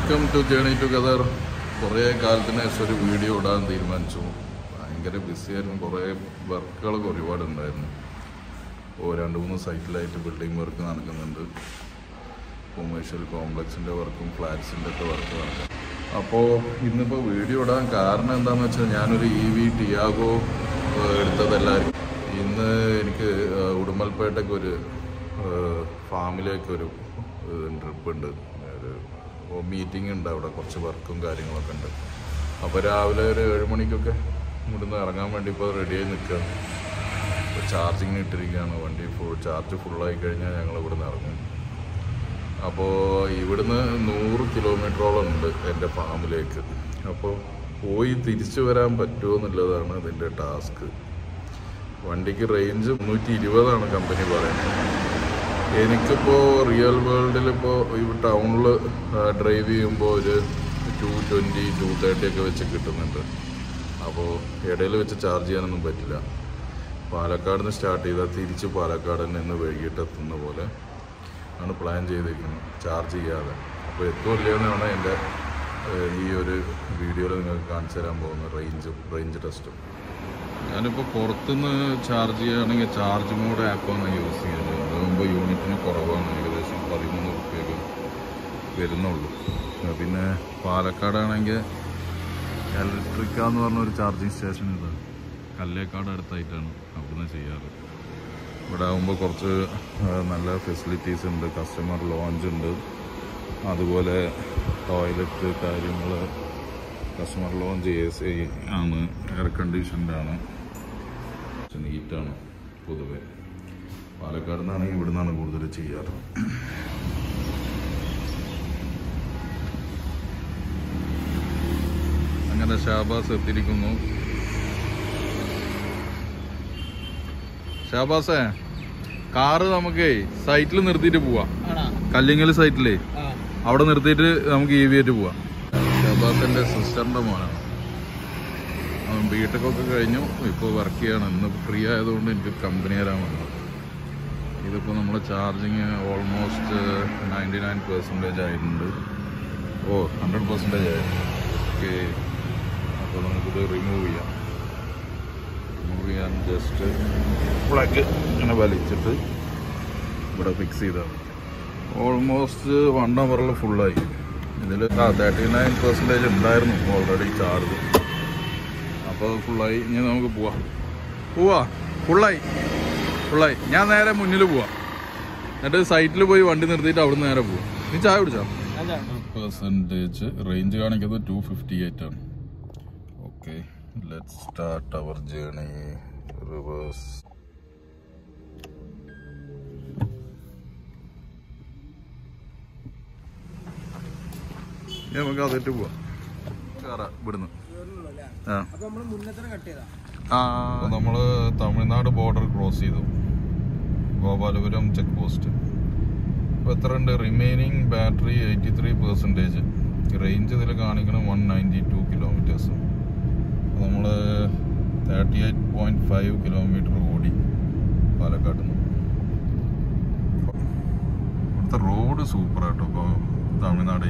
Welcome to journey together കുറേ കാലത്തിന് ശേഷം ഒരു വീഡിയോ ഇടാൻ തീരുമാനിച്ചു ഭയങ്കര ബിസിയായിരുന്നു കുറേ വർക്കുകളൊക്കെ ഒരുപാടുണ്ടായിരുന്നു ഓ രണ്ട് മൂന്ന് സൈറ്റിലായിട്ട് ബിൽഡിംഗ് വർക്ക് നടക്കുന്നുണ്ട് കൊമേഴ്ഷ്യൽ കോംപ്ലക്സിൻ്റെ വർക്കും ഫ്ലാറ്റ്സിൻ്റെ ഒക്കെ വർക്ക് നടക്കും അപ്പോൾ ഇന്നിപ്പോൾ വീഡിയോ ഇടാൻ കാരണം എന്താണെന്ന് വെച്ചാൽ ഞാനൊരു ഇ വി ടിയാഗോ എടുത്തതെല്ലാവരും ഇന്ന് എനിക്ക് ആ, ഉടുമ്പൽപേട്ടയ്ക്ക് ഒരു ഫാമിലേക്ക് ഒരു ട്രിപ്പ് ഉണ്ട് ഒരു മീറ്റിംഗ് ഉണ്ട് അവിടെ കുറച്ച് വർക്കും കാര്യങ്ങളൊക്കെ ഉണ്ട് അപ്പോൾ രാവിലെ ഒരു ഏഴ് മണിക്കൊക്കെ ഇവിടുന്ന് ഇറങ്ങാൻ വേണ്ടി ഇപ്പോൾ റെഡിയായി നിൽക്കുകയാണ് ഇപ്പോൾ ചാർജിങ്ങിന് ഇട്ടിരിക്കുകയാണ് വണ്ടി ഫുൾ ചാർജ് ഫുള്ളായി കഴിഞ്ഞാൽ ഞങ്ങൾ ഇവിടുന്ന് ഇറങ്ങും അപ്പോൾ ഇവിടുന്ന് നൂറ് കിലോമീറ്ററോളം ഉണ്ട് എൻ്റെ ഫാമിലേക്ക് അപ്പോൾ പോയി തിരിച്ചു വരാൻ പറ്റുമോ എന്നുള്ളതാണ് ഇതിൻ്റെ ടാസ്ക് വണ്ടിക്ക് റേഞ്ച് മുന്നൂറ്റി ഇരുപതാണ് കമ്പനി പറയുന്നത് എനിക്കിപ്പോൾ റിയൽ വേൾഡിൽ ഇപ്പോൾ ഈ ടൗണിൽ ഡ്രൈവ് ചെയ്യുമ്പോൾ ഒരു ടു ട്വൻറ്റി ടു തേർട്ടി ഒക്കെ വെച്ച് കിട്ടുന്നുണ്ട് അപ്പോൾ ഇടയിൽ വെച്ച് ചാർജ് ചെയ്യാനൊന്നും പറ്റില്ല പാലക്കാട് നിന്ന് സ്റ്റാർട്ട് ചെയ്താൽ തിരിച്ച് പാലക്കാട് തന്നെ ഇന്ന് വൈകിട്ട് എത്തുന്ന പോലെ ആണ് പ്ലാൻ ചെയ്തിരിക്കുന്നത് ചാർജ് ചെയ്യാതെ അപ്പോൾ എത്തുമല്ലോ എന്നാണ് എൻ്റെ ഏഹ്, ഈ ഒരു വീഡിയോയിൽ നിങ്ങൾക്ക് കാണിച്ചു തരാൻ പോകുന്ന റേഞ്ച് റേഞ്ച് ടെസ്റ്റും ഞാനിപ്പോൾ പുറത്തുനിന്ന് ചാർജ് ചെയ്യുകയാണെങ്കിൽ ചാർജ് മോഡ് ആപ്പാണ് യൂസ് ചെയ്യുന്നത് അതാകുമ്പോൾ യൂണിറ്റിന് കുറവാണ് ഏകദേശം പതിമൂന്ന് റുപ്യൊക്കെ വരുന്നുള്ളൂ ആ, പിന്നെ പാലക്കാടാണെങ്കിൽ ഇലക്ട്രിക്ക എന്ന് പറഞ്ഞ ഒരു ചാർജിങ് സ്റ്റേഷൻ ഇത് കല്ലേക്കാട് അടുത്തായിട്ടാണ് അവിടുന്ന് ചെയ്യാറ് ഇവിടെ ആകുമ്പോൾ കുറച്ച് ആ, നല്ല ഫെസിലിറ്റീസ് ഉണ്ട് കസ്റ്റമർ ലോഞ്ച് ഉണ്ട് അതുപോലെ ടോയ്ലറ്റ് കാര്യങ്ങൾ കസ്റ്റമർ ലോഞ്ച് എ സി ആണ് എയർ കണ്ടീഷൻഡ് ആണ് നീറ്റാണ് പൊതുവെ പാലക്കാട് നിന്നാണെങ്കിൽ ഇവിടെ നിന്നാണ് കൂടുതൽ ചെയ്യാറ് അങ്ങനെ ഷാബാസ് എത്തിയിരിക്കുന്നു ഷാബാസേ കാറ് നമുക്കേ സൈറ്റിൽ നിർത്തിയിട്ട് പോവാം കല്ലിങ്ങൽ സൈറ്റിലേ അവിടെ നിർത്തിയിട്ട് നമുക്ക് ഇ വി ആയിട്ട് പോവാം ഷാബാസിന്റെ സിസ്റ്ററിന്റെ മോനാണ് അവൻ ബിടെക്കൊക്കെ കഴിഞ്ഞു ഇപ്പോൾ വർക്ക് ചെയ്യണം ഇന്ന് ഫ്രീ ആയതുകൊണ്ട് എനിക്ക് കമ്പനി തരാൻ വന്നത് ഇതിപ്പോൾ നമ്മൾ charging almost ninety nine percentage ആയിട്ടുണ്ട് ഓ ഹൺഡ്രഡ് പെർസെൻറ്റേജ് ആയി ഓക്കെ അപ്പോൾ നമുക്കിത് റിമൂവ് ചെയ്യാം റിമൂവ് ചെയ്യാൻ ജസ്റ്റ് പ്ലഗ് ഇങ്ങനെ വലിച്ചിട്ട് ഇവിടെ ഫിക്സ് ചെയ്താൽ മതി ഓൾമോസ്റ്റ് വൺ അവറിൽ ഫുള്ളായി ഇതിൽ ആ തേർട്ടി നയൻ പെർസെൻറ്റേജ് ഉണ്ടായിരുന്നു ഓൾറെഡി ചാർജ് അപ്പോൾ ഫുള്ളായി ഇനി നമുക്ക് പോവാം പോവാ ഫുള്ളായി ഫുള്ളായി ഞാൻ നേരെ മുന്നിൽ പോവാം എന്നിട്ട് സൈറ്റിൽ പോയി വണ്ടി നിർത്തിയിട്ട് അവിടെ നേരെ പോവാം നീ ചായ കുടിച്ചോ പെർസെൻറ്റേജ് റേഞ്ച് കാണിക്കുന്നത് ടു ഫിഫ്റ്റി എയ്റ്റ് ആണ് okay let start our journey reverse നമുക്ക് അതിട്ട് പോവാം കയറാം ഇവിടുന്ന് ആ അപ്പൊ നമ്മള് മുന്നത്തെ കട്ട് ചെയ്താ ആ നമ്മള് തമിഴ്നാട് ബോർഡർ ക്രോസ് ചെയ്തു ഗോപാലപുരം ചെക്ക് പോസ്റ്റ് ഇപ്പൊ എത്ര ഉണ്ട് remaining battery eighty three percentage range ഇതിൽ കാണിക്കണം വൺ നയൻറ്റി ടു കിലോമീറ്റേഴ്സ് നമ്മൾ thirty eight point five kilometre ഓടി പാലക്കാട് നിന്ന് ഇവിടുത്തെ റോഡ് സൂപ്പറാട്ടോ ഇപ്പോൾ തമിഴ്നാടേ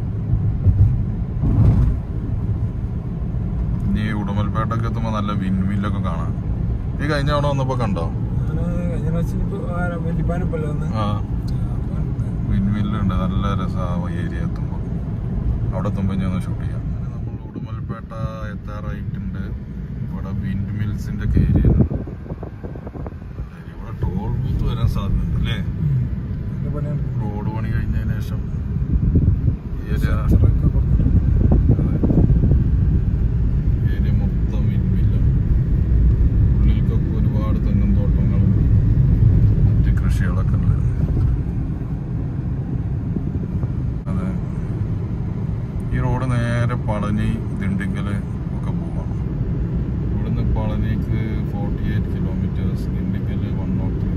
ഇനി ഉടമൽപേട്ടൊക്കെ എത്തുമ്പോൾ നല്ല വിൻമില്ലൊക്കെ കാണാം നീ കഴിഞ്ഞ തവണ വന്നപ്പോൾ കണ്ടോ ഞാന് കഴിഞ്ഞ പ്രാവശ്യം ഇപ്പൊ വെല്ലിപ്പാനിപ്പല്ലോ ഒന്ന് ആ വിൻമില്ലുണ്ട് നല്ല രസമാണ് ഏരിയ എത്തുമ്പോൾ അവിടെ എത്തുമ്പോൾ ഇനി ഒന്ന് ഷൂട്ട് ചെയ്യാം അങ്ങനെ നമ്മൾ ഉടുമൽപേട്ട എത്താറായിട്ടുണ്ട് ഇവിടെ വിൻഡ് മിൽസിന്റെ ഒക്കെ ഏരിയ ഇവിടെ ടോൾ ബൂത്ത് വരാൻ സാധ്യതയുണ്ട് അല്ലേ നല്ല പണിയാണ് റോഡ് പണി കഴിഞ്ഞതിന് ശേഷം ഏരിയ ചെറുതൊക്കെ കൊടുത്തിട്ട്. ഏരിയ മൊത്തം വിൻമില്ല ഉള്ളിലേക്കൊക്കെ ഒരുപാട് തെങ്ങും തോട്ടങ്ങളും മറ്റ് കൃഷികളൊക്കെ ഉണ്ട് അതെ ഈ റോഡ് നേരെ പളനി ദിണ്ടിക്കൽ ഒക്കെ പോവാം ഇവിടുന്ന് പളനിക്ക് forty eight kilometres Dindigul one nought three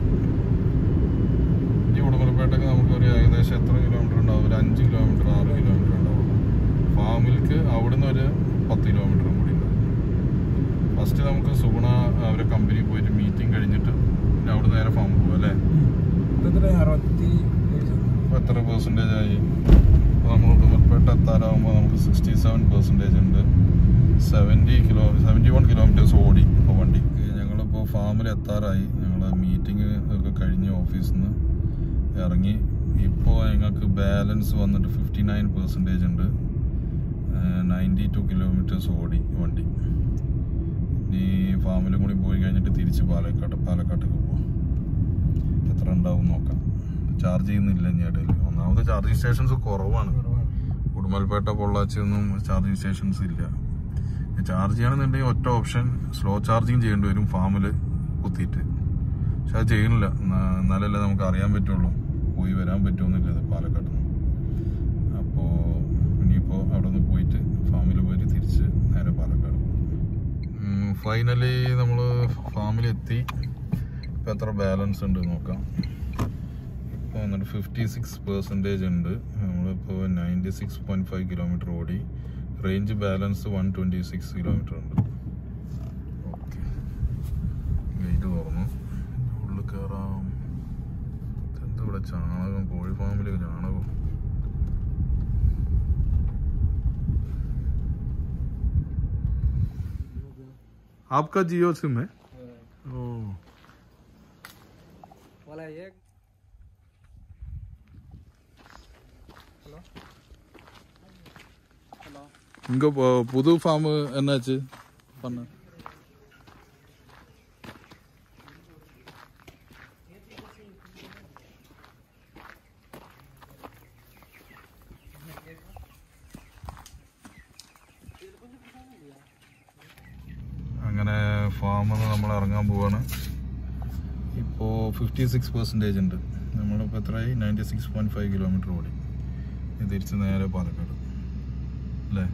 ഈ ഉടുമലപ്പേട്ടക്ക് നമുക്ക് ഒരു ഏകദേശം എത്ര കിലോമീറ്റർ ഉണ്ടാവും ഒരു അഞ്ച് കിലോമീറ്റർ ആറ് കിലോമീറ്റർ ഉണ്ടാവും ഫാമിൽക്ക് അവിടുന്ന് ഒരു പത്ത് കിലോമീറ്ററും കൂടി ഉണ്ട് ഫസ്റ്റ് നമുക്ക് സുഗുണ അവരെ കമ്പനി പോയിട്ട് മീറ്റിംഗ് കഴിഞ്ഞിട്ട് പിന്നെ അവിടെ നേരെ ഫാം പോകും അല്ലേ ഇതെത്ര അറുപത്തി ഏഴ് ശതമാനം. ഇപ്പൊ എത്ര പെർസെൻറ്റേജ് ആയി അപ്പോൾ നമ്മൾ ഉടുമൽപേട്ട എത്താറാകുമ്പോൾ നമുക്ക് സിക്സ്റ്റി സെവൻ പെർസെൻറ്റേജ് ഉണ്ട് seventy kilo seventy one kilometres ഓടി ഇപ്പോൾ വണ്ടി ഞങ്ങളിപ്പോൾ ഫാമിൽ എത്താറായി ഞങ്ങൾ മീറ്റിംഗ് ഒക്കെ കഴിഞ്ഞ് ഓഫീസിൽ നിന്ന് ഇറങ്ങി ഇപ്പോൾ ഞങ്ങൾക്ക് ബാലൻസ് വന്നിട്ട് ഫിഫ്റ്റി നയൻ പെർസെൻറ്റേജ് ഉണ്ട് നയൻറ്റി ടു കിലോമീറ്റേഴ്സ് ഓടി വണ്ടി ഇനി ഫാമിലും കൂടി പോയി കഴിഞ്ഞിട്ട് തിരിച്ച് പാലക്കാട് പാലക്കാട്ടേക്ക് പോവാം എത്ര ഉണ്ടാവും നോക്കാം ചാർജ് ചെയ്യുന്നില്ല ഇനി ഇടയിൽ ഒന്നാമത് ചാർജിങ് സ്റ്റേഷൻസ് കുറവാണ് ഉടുമൽപേട്ട പൊള്ളാച്ചി ഒന്നും ചാർജിങ് സ്റ്റേഷൻസ് ഇല്ല ചാർജ് ചെയ്യണമെന്നുണ്ടെങ്കിൽ ഒറ്റ ഓപ്ഷൻ സ്ലോ ചാർജിങ് ചെയ്യേണ്ടി വരും ഫാമിൽ കുത്തിയിട്ട് പക്ഷെ അത് ചെയ്യണില്ല എന്നാ- എന്നാലല്ലേ നമുക്ക് അറിയാൻ പറ്റുള്ളൂ പോയി വരാൻ പറ്റുമെന്നില്ല ഇത് പാലക്കാട് നിന്ന് അപ്പോൾ ഇനിയിപ്പോൾ അവിടെ നിന്ന് പോയിട്ട് ഫാമിൽ പോയിട്ട് തിരിച്ച് നേരെ പാലക്കാട് പോകും ഫൈനലി നമ്മൾ ഫാമിൽ എത്തി ഇപ്പം എത്ര ബാലൻസ് ഉണ്ട് നോക്കാം ഇപ്പോൾ വന്നിട്ട് ഫിഫ്റ്റി സിക്സ് പെർസെൻറ്റേജ് ഉണ്ട് നമ്മളിപ്പോൾ ninety six point five kilometre ഓടി range balance one twenty six kilometre ഉണ്ട് ഓക്കെ ഗേറ്റ് തുറന്നു ഉള്ളിൽ കയറാം എന്താ ഇവിടെ ചാണകം കോഴി ഫാമിൽ ചാണകം आपका जियो सिम है ओ वाला एक ഹലോ ഹലോ இங்க பு- புது ஃபார்ம் என்னாச்சு பண்ண അങ്ങനെ ഫാമിൽ നമ്മൾ ഇറങ്ങാൻ പോവാണ് ഇപ്പോൾ ഫിഫ്റ്റി സിക്സ് പെർസെൻറ്റേജ് ഉണ്ട് നമ്മളിപ്പോൾ എത്രയായി ninety six point five kilometre ഓടി ഇനി തിരിച്ച് നേരെ പാലക്കാട് അല്ലേ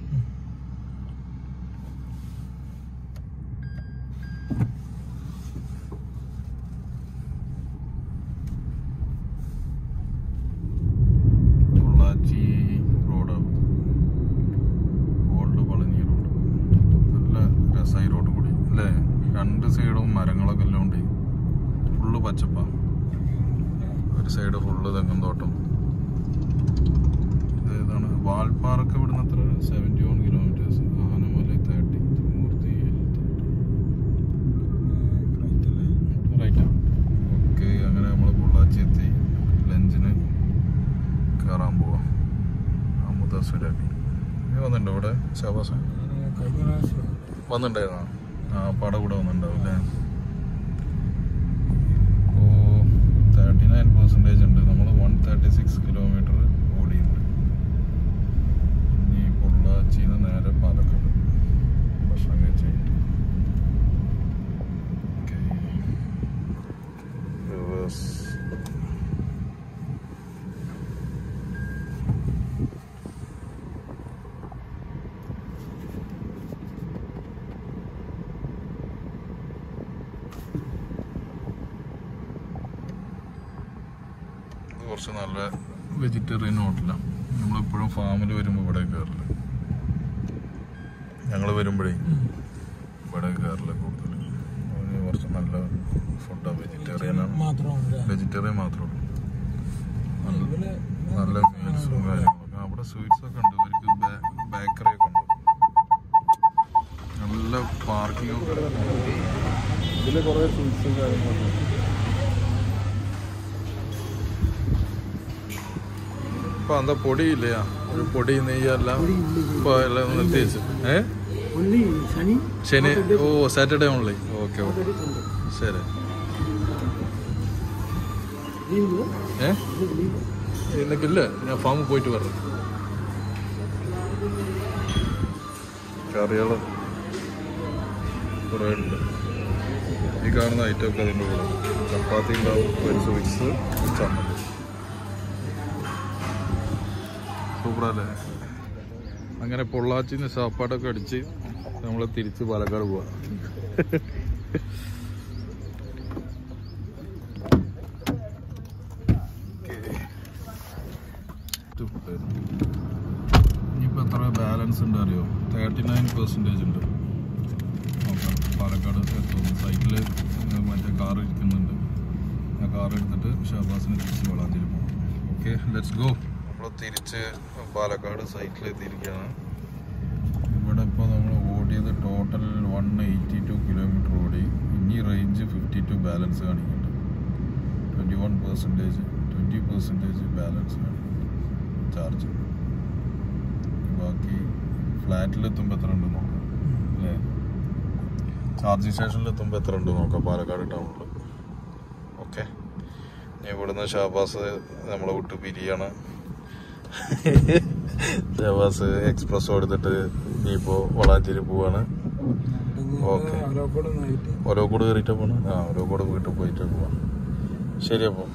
Pollachi road old Palani road നല്ല രസമായി റോഡ് കൂടി അല്ലേ രണ്ട് സൈഡും മരങ്ങളൊക്കെ എല്ലാം ഉണ്ട് ഫുള്ള് പച്ചപ്പാ ഒരു സൈഡ് ഫുള്ള് തെങ്ങും തോട്ടം ഇത് ഏതാണ് വാൾപ്പാറക്ക് ഇവിടുന്ന് അത്ര seventy one kilometres Anamalai Thirumoorthy റൈറ്റാ ഓക്കെ അങ്ങനെ നമ്മൾ പൊള്ളാച്ചി എത്തി ലഞ്ചിന് കയറാൻ പോവാം അമുദാസുരബി നീ വന്നിട്ടുണ്ടോ ഇവിടെ ശാബാസ കഴിഞ്ഞ പ്രാവശ്യം വന്നിട്ടുണ്ടായിരുന്നോ ആ പട കൂടെ വന്നിട്ടുണ്ടാവും അല്ലേ ഇപ്പോൾ തേർട്ടി നയൻ പെർസെൻറ്റേജ് ഉണ്ട് നമ്മൾ വൺ തേർട്ടി സിക്സ് കിലോമീറ്റർ ഓടിയുണ്ട് ഇനി പൊള്ളാച്ചിന്ന് നേരെ പാലക്കാട് ഭക്ഷണം കഴിച്ച് കഴിഞ്ഞിട്ട് ഓക്കെ റിവേഴ്സ് ഇത് കുറച്ച് നല്ല വെജിറ്റേറിയൻ ഹോട്ടലാണ് നമ്മളിപ്പോഴും ഫാമിൽ വരുമ്പോൾ ഇവിടെ കയറില്ല ഞങ്ങൾ വരുമ്പോഴേ ഇവിടെ കയറില്ല കൂടുതൽ അതിന് കുറച്ച് നല്ല ഫുഡാണ് വെജിറ്റേറിയനാണ് മാത്രമാണ് വെജിറ്റേറിയൻ മാത്രമേ ഉള്ളൂ നല്ല ഇവര് നല്ല മീൽസും കാര്യങ്ങളൊക്കെ അവിടെ സ്വീറ്റ്സ് ഒക്കെ ഉണ്ട് ഇവർക്ക് ബേക്കറി ഒക്കെ ഉണ്ട് നല്ല പാർക്കിംഗ് ഒക്കെ ഇതിൽ കുറേ സ്വീറ്റ്സും കാര്യങ്ങളൊക്കെ ഇപ്പൊ എന്താ പൊടിയില്ലേ ഒരു പൊടി നെയ്യെല്ലാം ഇപ്പൊ എല്ലാം നിർത്തിവെച്ചു ഏ only ശനി ശനി ഓ സാറ്റർഡേ ഓൺലി ഓക്കെ ഓക്കെ ശരി ലീവ് ഏ ഇന്നൊക്കില്ല ഞാൻ ഫാമിൽ പോയിട്ട് വരണം കറികൾ കുറേ ഉണ്ട് ഈ കാണുന്ന ഐറ്റം ഒക്കെ അതിൻ്റെ കൂടെ ചപ്പാത്തി ഉണ്ടാവും ഒരു സ്വീറ്റ്സ് ചമ്മന്തി സൂപ്പറല്ലേ അങ്ങനെ പൊള്ളാച്ചിന്ന് സാപ്പാടൊക്കെ അടിച്ച് നമ്മൾ തിരിച്ച് പാലക്കാട് പോവാ ഇനിയിപ്പോൾ എത്ര ബാലൻസ് ഉണ്ട് അറിയോ തേർട്ടി നയൻ പെർസെൻറ്റേജ് ഉണ്ട് നോക്കാം പാലക്കാട് എത്തും സൈക്കിള് മറ്റേ കാർ ഇരിക്കുന്നുണ്ട് ആ കാർ എടുത്തിട്ട് ഷഹബാസിന് തിരിച്ച് വളാഞ്ചേരി പോകണം ഓക്കെ ലെറ്റ്സ് ഗോ നമ്മൾ തിരിച്ച് പാലക്കാട് സൈറ്റിൽ എത്തിയിരിക്കുകയാണ് ഇവിടെ ഇപ്പോൾ നമ്മൾ ഓടിയത് total one eighty two kilometre ഓടി ഇനി റേഞ്ച് ഫിഫ്റ്റി ടു ബാലൻസ് കാണിക്കുന്നുണ്ട് twenty one percentage twenty percentage balance കാണിക്കുന്നുണ്ട് ചാർജ് ബാക്കി ഫ്ലാറ്റിലെത്തുമ്പോൾ എത്ര ഉണ്ട് നോക്കാം അല്ലേ ചാർജിങ് സ്റ്റേഷനിലെത്തുമ്പോൾ എത്ര ഉണ്ട് നോക്കാം പാലക്കാട് ടൗണിൽ ഓക്കെ ഇനി ഇവിടുന്ന് ഷാബാസ് നമ്മളെ വിട്ട് പിരിയാണ് ഷാബാസ് എക്സ്പ്രസ് എടുത്തിട്ട് ഇനിയിപ്പോൾ വളാഞ്ചേരി പോവാണ് ഓക്കെ. അവരോട് നൈറ്റ് ഓരോ കൂടെ കയറിയിട്ട് പോണ് ആ ഓരോ കൂടെ വീട്ടിൽ പോയിട്ട് പോവാം ശരി അപ്പോൾ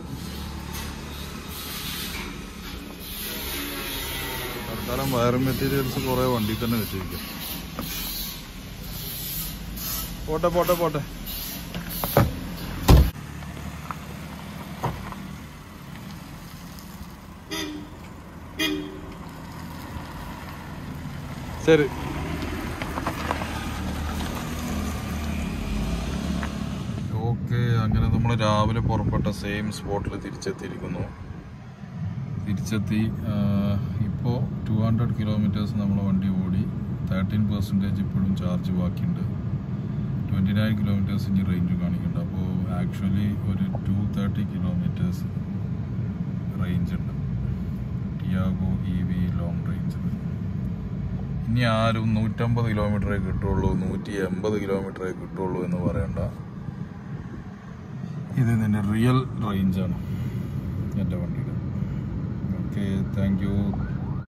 തൽക്കാലം വയർ മെറ്റീരിയൽസ് കുറേ വണ്ടി തന്നെ വെച്ചിരിക്കും പോട്ടെ പോട്ടെ പോട്ടെ ശരി ഓക്കെ അങ്ങനെ നമ്മൾ രാവിലെ പുറപ്പെട്ട സെയിം സ്പോട്ടിൽ തിരിച്ചെത്തിയിരിക്കുന്നു തിരിച്ചെത്തി ഇപ്പോൾ ടു ഹൺഡ്രഡ് കിലോമീറ്റേഴ്സ് നമ്മളെ വണ്ടി ഓടി തേർട്ടീൻ പെർസെൻറ്റേജ് ഇപ്പോഴും ചാർജ് ബാക്കിയുണ്ട് ട്വൻറ്റി നയൻ കിലോമീറ്റേഴ്സ് ഇനി റേഞ്ച് കാണിക്കുന്നുണ്ട് അപ്പോൾ ആക്ച്വലി ഒരു ടു തേർട്ടി കിലോമീറ്റേഴ്സ് റേഞ്ച് ഉണ്ട് Tiago E V long range ഇനി ആരും നൂറ്റമ്പത് കിലോമീറ്ററേ കിട്ടുള്ളൂ നൂറ്റി എൺപത് കിലോമീറ്ററേ കിട്ടുള്ളൂ എന്ന് പറയണ്ട ഇത് ഇതിൻ്റെ റിയൽ റേഞ്ചാണ് എൻ്റെ വണ്ടിയുടെ ഓക്കെ താങ്ക് യു